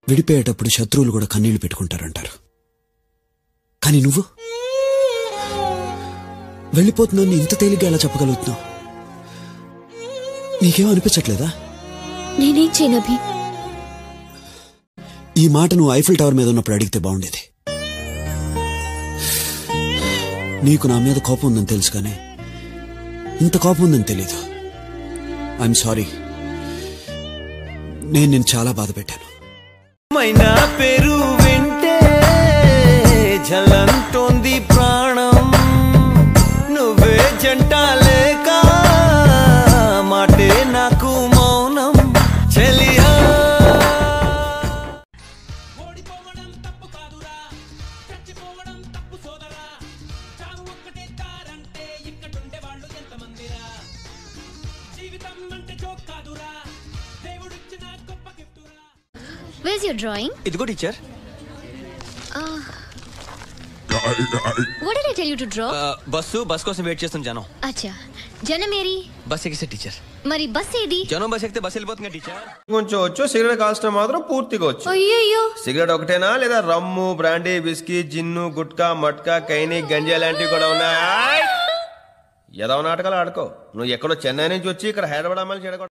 విడిపోయేటప్పుడు శత్రువులు కూడా కన్నీళ్లు పెట్టుకుంటారంటారు కానీ నువ్వు వెళ్ళిపోతున్నాను ఇంత తేలిగ్గా ఎలా చెప్పగలుగుతున్నావు నీకేం అనిపించట్లేదా నేనేం చేయను అభి ఈ మాట నువ్వు ఐఫిల్ టవర్ మీద ఉన్నప్పుడు అడిగితే బాగుండేది నీకు నా మీద కోపం ఉందని తెలుసు కానీ ఇంత కోపం ఉందని తెలీదు ఐఎమ్ సారీ నేను నేను చాలా బాధ పెట్టాను మైనా పేరు వింటే జలంటోంది ప్రాణం నువ్వే జంట లేక మాటే నాకు మౌనం చెలియా ఓడిపోవడం తప్పు కాదురా చచ్చిపోవడం తప్పు సోదరా చావు ఒక్కటే దారంటే ఇక్కడుండే వాళ్ళు ఎంతమందిరా జీవితం అంటే జోక్ కాదురా దేవుడిచ్చిన గొప్ప గిఫ్టురా వేర్ యువర్ డ్రాయింగ్ ఇదిగో teacher what did I tell you to draw bus bus కోసం వెయిట్ చేస్తాం జనం అచ్చా జనమేరి బస్ ఎక్కిస్తే టీచర్ మరి బస్ ఏది జనం బస్ ఎక్కితే బస్ వెళ్ళిపోతుంది టీచర్ కొంచెం వచ్చు సిగరెట్ కాల్చడం మాత్రం పూర్తిగా వచ్చు అయ్యయ్యో సిగరెట్ ఒకటేనా లేదా rum brandy whisky gin gutka మట్కా కైని గంజా లాంటివి కూడా ఉన్నాయి ఏదో నాటకాలు ఆడుకో నువ్వు ఎక్కడో చెన్నై నుంచి వచ్చి ఇక్కడ హైదరాబాద్ అమ్మాయిలు చెడగొట్ట